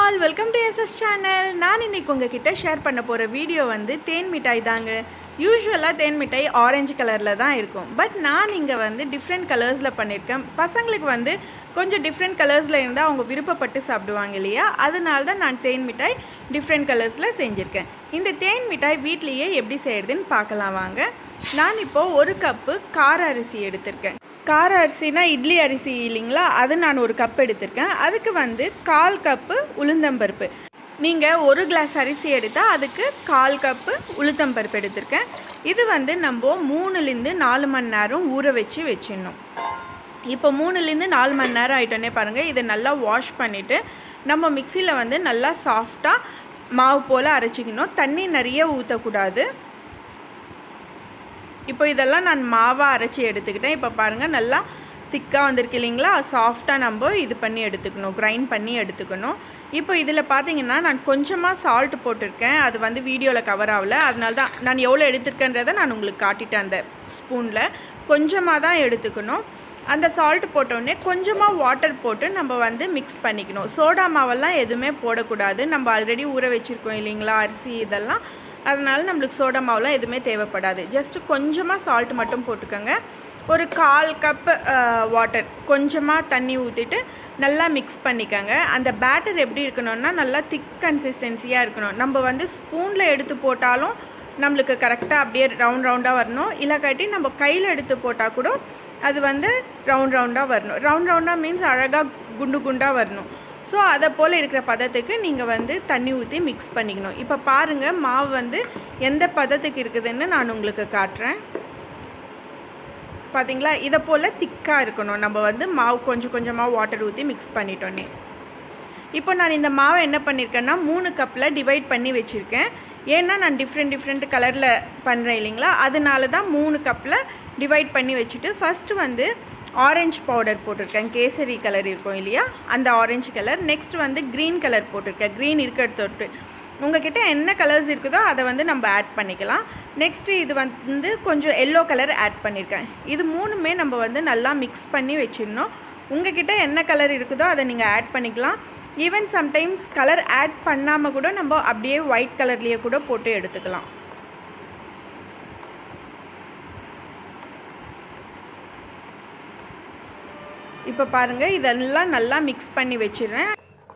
all welcome to SS channel நான் இன்னைக்கு உங்ககிட்ட ஷேர் பண்ண போகிற வீடியோ வந்து தேன் மிட்டாய் தாங்க யூஸ்வலாக தேன் மிட்டாய் ஆரஞ்சு கலரில் தான் இருக்கும் பட் நான் இங்கே வந்து டிஃப்ரெண்ட் கலர்ஸில் பண்ணியிருக்கேன் பசங்களுக்கு வந்து கொஞ்சம் டிஃப்ரெண்ட் கலர்ஸில் இருந்தால் அவங்க விருப்பப்பட்டு சாப்பிடுவாங்க இல்லையா அதனால தான் நான் தேன் மிட்டாய் டிஃப்ரெண்ட் கலர்ஸில் செஞ்சுருக்கேன் இந்த தேன் மிட்டாய் வீட்லேயே எப்படி செய்கிறதுன்னு பார்க்கலாம் வாங்க நான் இப்போது ஒரு கப்பு கார அரிசி எடுத்திருக்கேன் கார அரிசினா இட்லி அரிசி இல்லைங்களா அது நான் ஒரு கப் எடுத்திருக்கேன் அதுக்கு வந்து கால் கப்பு உளுந்தம்பருப்பு நீங்கள் ஒரு கிளாஸ் அரிசி எடுத்தால் அதுக்கு கால் கப்பு உளுத்தம்பருப்பு எடுத்திருக்கேன் இது வந்து நம்ம மூணுலேருந்து நாலு மணி நேரம் ஊற வச்சு வச்சிடணும் இப்போ மூணுலேருந்து நாலு மணி நேரம் ஆகிட்டோன்னே பாருங்கள் இதை நல்லா வாஷ் பண்ணிவிட்டு நம்ம மிக்சியில் வந்து நல்லா சாஃப்டாக மாவு போல் அரைச்சிக்கணும் தண்ணி நிறைய ஊற்றக்கூடாது இப்போ இதெல்லாம் நான் மாவாக அரைச்சி எடுத்துக்கிட்டேன் இப்போ பாருங்கள் நல்லா திக்காக வந்திருக்கு இல்லைங்களா சாஃப்டாக நம்ம இது பண்ணி எடுத்துக்கணும் கிரைண்ட் பண்ணி எடுத்துக்கணும் இப்போ இதில் பார்த்தீங்கன்னா நான் கொஞ்சமாக சால்ட் போட்டிருக்கேன் அது வந்து வீடியோவில் கவர் ஆகல அதனால தான் நான் எவ்வளோ எடுத்திருக்கேன்றதை நான் உங்களுக்கு காட்டிட்டேன் அந்த ஸ்பூனில் கொஞ்சமாக தான் எடுத்துக்கணும் அந்த சால்ட் போட்டோடனே கொஞ்சமாக வாட்டர் போட்டு நம்ம வந்து மிக்ஸ் பண்ணிக்கணும் சோடா மாவெல்லாம் எதுவுமே போடக்கூடாது நம்ம ஆல்ரெடி ஊற வச்சுருக்கோம் இல்லைங்களா அரிசி இதெல்லாம் அதனால நம்மளுக்கு சோடா மாவுலாம் எதுவுமே தேவைப்படாது ஜஸ்ட்டு கொஞ்சமாக சால்ட் மட்டும் போட்டுக்கோங்க ஒரு கால் கப்பு வாட்டர் கொஞ்சமாக தண்ணி ஊற்றிட்டு நல்லா மிக்ஸ் பண்ணிக்கோங்க அந்த பேட்டர் எப்படி இருக்கணும்னா நல்லா திக் கன்சிஸ்டன்சியாக இருக்கணும் நம்ம வந்து ஸ்பூனில் எடுத்து போட்டாலும் நம்மளுக்கு கரெக்டாக அப்படியே ரவுண்ட் ரவுண்டாக வரணும் இல்லாக்காட்டி நம்ம கையில் எடுத்து போட்டால் கூட அது வந்து ரவுண்ட் ரவுண்டாக வரணும் ரவுண்ட் ரவுண்டாக மீன்ஸ் அழகாக குண்டு குண்டாக வரணும் ஸோ அதை போல் இருக்கிற பதத்துக்கு நீங்கள் வந்து தண்ணி ஊற்றி மிக்ஸ் பண்ணிக்கணும் இப்போ பாருங்கள் மாவு வந்து எந்த பதத்துக்கு இருக்குதுன்னு நான் உங்களுக்கு காட்டுறேன் பார்த்தீங்களா இதை போல் திக்காக இருக்கணும் நம்ம வந்து மாவு கொஞ்சம் கொஞ்சமாக வாட்டர் ஊற்றி மிக்ஸ் பண்ணிட்டோன்னே இப்போ நான் இந்த மாவை என்ன பண்ணியிருக்கேன்னா மூணு கப்பில் டிவைட் பண்ணி வச்சுருக்கேன் ஏன்னா நான் டிஃப்ரெண்ட் டிஃப்ரெண்ட் கலரில் பண்ணுறேன் இல்லைங்களா அதனால தான் மூணு கப்பில் டிவைட் பண்ணி வச்சுட்டு ஃபஸ்ட்டு வந்து ஆரஞ்சு பவுடர் போட்டிருக்கேன் கேசரி கலர் இருக்கும் இல்லையா அந்த ஆரஞ்சு கலர் நெக்ஸ்ட் வந்து க்ரீன் கலர் போட்டிருக்கேன் க்ரீன் இருக்கிறது தொட்டு உங்ககிட்ட என்ன கலர்ஸ் இருக்குதோ அதை வந்து நம்ம ஆட் பண்ணிக்கலாம் நெக்ஸ்ட்டு இது வந்து கொஞ்சம் எல்லோ கலர் ஆட் பண்ணியிருக்கேன் இது மூணுமே நம்ம வந்து நல்லா மிக்ஸ் பண்ணி வச்சிடணும் உங்ககிட்ட என்ன கலர் இருக்குதோ அதை நீங்கள் ஆட் பண்ணிக்கலாம் ஈவன் சம்டைம்ஸ் கலர் ஆட் பண்ணாமல் கூட நம்ம அப்படியே ஒயிட் கலர்லேயே கூட போட்டு எடுத்துக்கலாம் இப்போ பாருங்கள் இதெல்லாம் நல்லா மிக்ஸ் பண்ணி வச்சிடுறேன்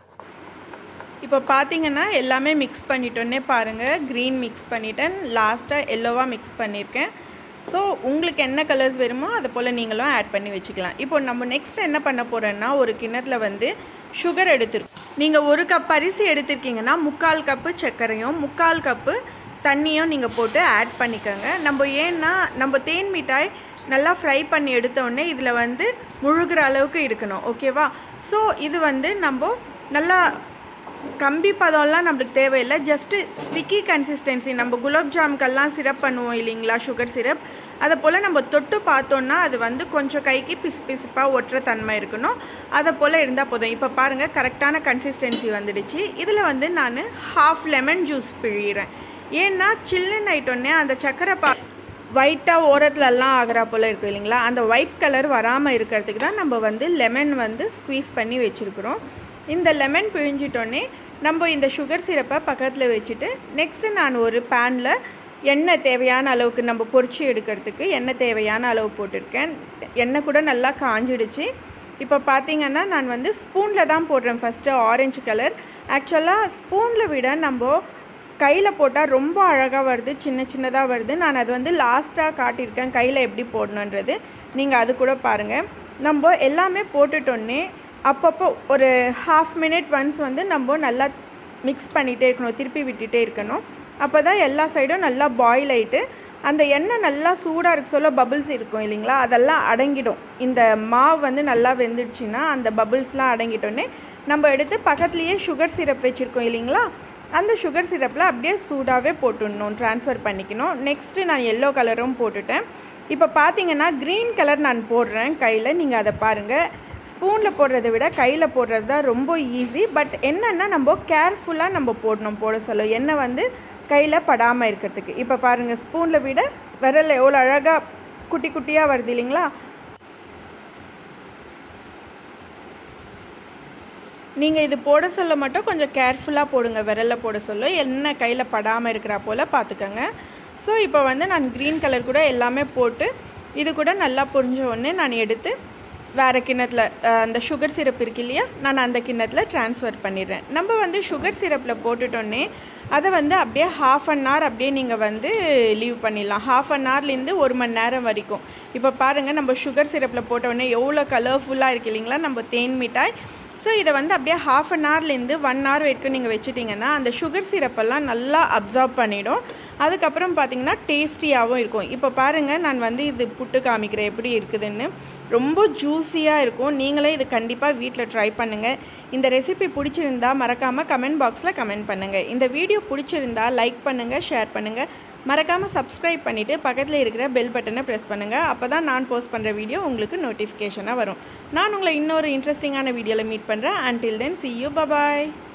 இப்போ பார்த்தீங்கன்னா எல்லாமே மிக்ஸ் பண்ணிட்டோன்னே பாருங்கள் க்ரீன் மிக்ஸ் பண்ணிட்டேன் லாஸ்ட்டாக எல்லோவாக மிக்ஸ் பண்ணியிருக்கேன் ஸோ உங்களுக்கு என்ன கலர்ஸ் வேணுமோ அதை போல் நீங்களும் ஆட் பண்ணி வச்சுக்கலாம் இப்போ நம்ம நெக்ஸ்ட் என்ன பண்ண போகிறோன்னா ஒரு கிண்ணத்தில் வந்து சுகர் எடுத்துருக்கோம் நீங்கள் ஒரு கப் அரிசி எடுத்திருக்கீங்கன்னா முக்கால் கப்பு சர்க்கரையும் முக்கால் கப்பு தண்ணியும் நீங்கள் போட்டு ஆட் பண்ணிக்கோங்க நம்ம ஏன்னா நம்ம தேன் மிட்டாய் நல்லா ஃப்ரை பண்ணி எடுத்தோடனே இதில் வந்து முழுகிற அளவுக்கு இருக்கணும் ஓகேவா ஸோ இது வந்து நம்ம நல்லா கம்பி பதம்லாம் நம்மளுக்கு தேவையில்லை ஜஸ்ட்டு ஸ்டிக்கி கன்சிஸ்டன்சி நம்ம குலாப் ஜாமுக்கெல்லாம் சிரப் பண்ணுவோம் இல்லைங்களா சுகர் சிரப் அதை போல் நம்ம தொட்டு பார்த்தோன்னா அது வந்து கொஞ்சம் கைக்கு பிசு பிசுப்பாக ஒட்டுற தன்மை இருக்கணும் அதை போல் இருந்தால் போதும் இப்போ பாருங்கள் கரெக்டான கன்சிஸ்டன்சி வந்துடுச்சு இதில் வந்து நான் ஹாஃப் லெமன் ஜூஸ் பிழிகிறேன் ஏன்னா சில்லுன்னு ஆயிட்டோன்னே அந்த சக்கரை பா ஒயிட்டாக ஓரத்துலலாம் ஆகிறா போல் இருக்கும் இல்லைங்களா அந்த ஒயிட் கலர் வராமல் இருக்கிறதுக்கு தான் நம்ம வந்து லெமன் வந்து ஸ்க்வீஸ் பண்ணி வச்சுருக்குறோம் இந்த லெமன் பிழிஞ்சிட்டோன்னே நம்ம இந்த சுகர் சிரப்பை பக்கத்தில் வச்சுட்டு நெக்ஸ்ட்டு நான் ஒரு பேனில் எண்ணெய் தேவையான அளவுக்கு நம்ம பொரிச்சு எடுக்கிறதுக்கு எண்ணெய் தேவையான அளவு போட்டிருக்கேன் எண்ணெய் கூட நல்லா காஞ்சிடுச்சு இப்போ பார்த்தீங்கன்னா நான் வந்து ஸ்பூனில் தான் போடுறேன் ஃபஸ்ட்டு ஆரஞ்சு கலர் ஆக்சுவலாக ஸ்பூனில் விட நம்ம கையில் போட்டால் ரொம்ப அழகாக வருது சின்ன சின்னதாக வருது நான் அது வந்து லாஸ்ட்டாக காட்டியிருக்கேன் கையில் எப்படி போடணுன்றது நீங்கள் அது கூட பாருங்கள் நம்ம எல்லாமே போட்டுட்டோன்னே அப்பப்போ ஒரு ஹாஃப் மினிட் ஒன்ஸ் வந்து நம்ம நல்லா மிக்ஸ் பண்ணிகிட்டே இருக்கணும் திருப்பி விட்டுட்டே இருக்கணும் அப்போ தான் எல்லா சைடும் நல்லா பாயில் ஆகிட்டு அந்த எண்ணெய் நல்லா சூடாக இருக்க சொல்ல பபிள்ஸ் இருக்கும் இல்லைங்களா அதெல்லாம் அடங்கிடும் இந்த மாவு வந்து நல்லா வெந்துடுச்சுன்னா அந்த பபிள்ஸ்லாம் அடங்கிட்டோன்னே நம்ம எடுத்து பக்கத்துலேயே சுகர் சிரப் வச்சுருக்கோம் இல்லைங்களா அந்த சுகர் சிரப்பில் அப்படியே சூடாகவே போட்டுடணும் ட்ரான்ஸ்ஃபர் பண்ணிக்கணும் நெக்ஸ்ட்டு நான் எல்லோ கலரும் போட்டுட்டேன் இப்போ பார்த்தீங்கன்னா க்ரீன் கலர் நான் போடுறேன் கையில் நீங்கள் அதை பாருங்கள் ஸ்பூனில் போடுறத விட கையில் போடுறது தான் ரொம்ப ஈஸி பட் என்னென்னா நம்ம கேர்ஃபுல்லாக நம்ம போடணும் போட சொல்ல எண்ணெய் வந்து கையில் படாமல் இருக்கிறதுக்கு இப்போ பாருங்கள் ஸ்பூனில் விட விரல் எவ்வளோ அழகாக குட்டி குட்டியாக வருது இல்லைங்களா நீங்கள் இது போட சொல்ல மட்டும் கொஞ்சம் கேர்ஃபுல்லாக போடுங்க விரலில் போட சொல்ல எண்ணெய் கையில் படாமல் இருக்கிறா போல் பார்த்துக்கோங்க ஸோ இப்போ வந்து நான் க்ரீன் கலர் கூட எல்லாமே போட்டு இது கூட நல்லா பொரிஞ்ச உடனே நான் எடுத்து வேறு கிண்ணத்தில் அந்த சுகர் சிரப் இருக்கு இல்லையா நான் அந்த கிண்ணத்தில் ட்ரான்ஸ்ஃபர் பண்ணிடுறேன் நம்ம வந்து சுகர் சிரப்பில் போட்டுட்டோன்னே அதை வந்து அப்படியே ஹாஃப் அன் ஹவர் அப்படியே நீங்கள் வந்து லீவ் பண்ணிடலாம் ஹாஃப் அன் ஹவர்லேருந்து ஒரு மணி நேரம் வரைக்கும் இப்போ பாருங்கள் நம்ம சுகர் சிரப்பில் போட்டோடனே எவ்வளோ கலர்ஃபுல்லாக இருக்குது இல்லைங்களா நம்ம தேன் மிட்டாய் ஸோ இதை வந்து அப்படியே ஹாஃப் அன் ஹவர்லேருந்து ஒன் ஹவர் வரைக்கும் நீங்கள் வச்சுட்டிங்கன்னா அந்த சுகர் சிரப்பெல்லாம் நல்லா அப்சார்ப் பண்ணிடும் அதுக்கப்புறம் பார்த்தீங்கன்னா டேஸ்டியாகவும் இருக்கும் இப்போ பாருங்கள் நான் வந்து இது புட்டு காமிக்கிறேன் எப்படி இருக்குதுன்னு ரொம்ப ஜூஸியாக இருக்கும் நீங்களே இது கண்டிப்பாக வீட்டில் ட்ரை பண்ணுங்கள் இந்த ரெசிபி பிடிச்சிருந்தா மறக்காமல் கமெண்ட் பாக்ஸில் கமெண்ட் பண்ணுங்கள் இந்த வீடியோ பிடிச்சிருந்தா லைக் பண்ணுங்கள் ஷேர் பண்ணுங்கள் மறக்காமல் சப்ஸ்கிரைப் பண்ணிவிட்டு பக்கத்தில் இருக்கிற பெல் பட்டனை ப்ரெஸ் பண்ணுங்கள் அப்போ தான் நான் போஸ்ட் பண்ணுற வீடியோ உங்களுக்கு நோட்டிஃபிகேஷனாக வரும் நான் உங்களை இன்னொரு இன்ட்ரெஸ்டிங்கான வீடியோவில் மீட் பண்ணுறேன் until then see you bye bye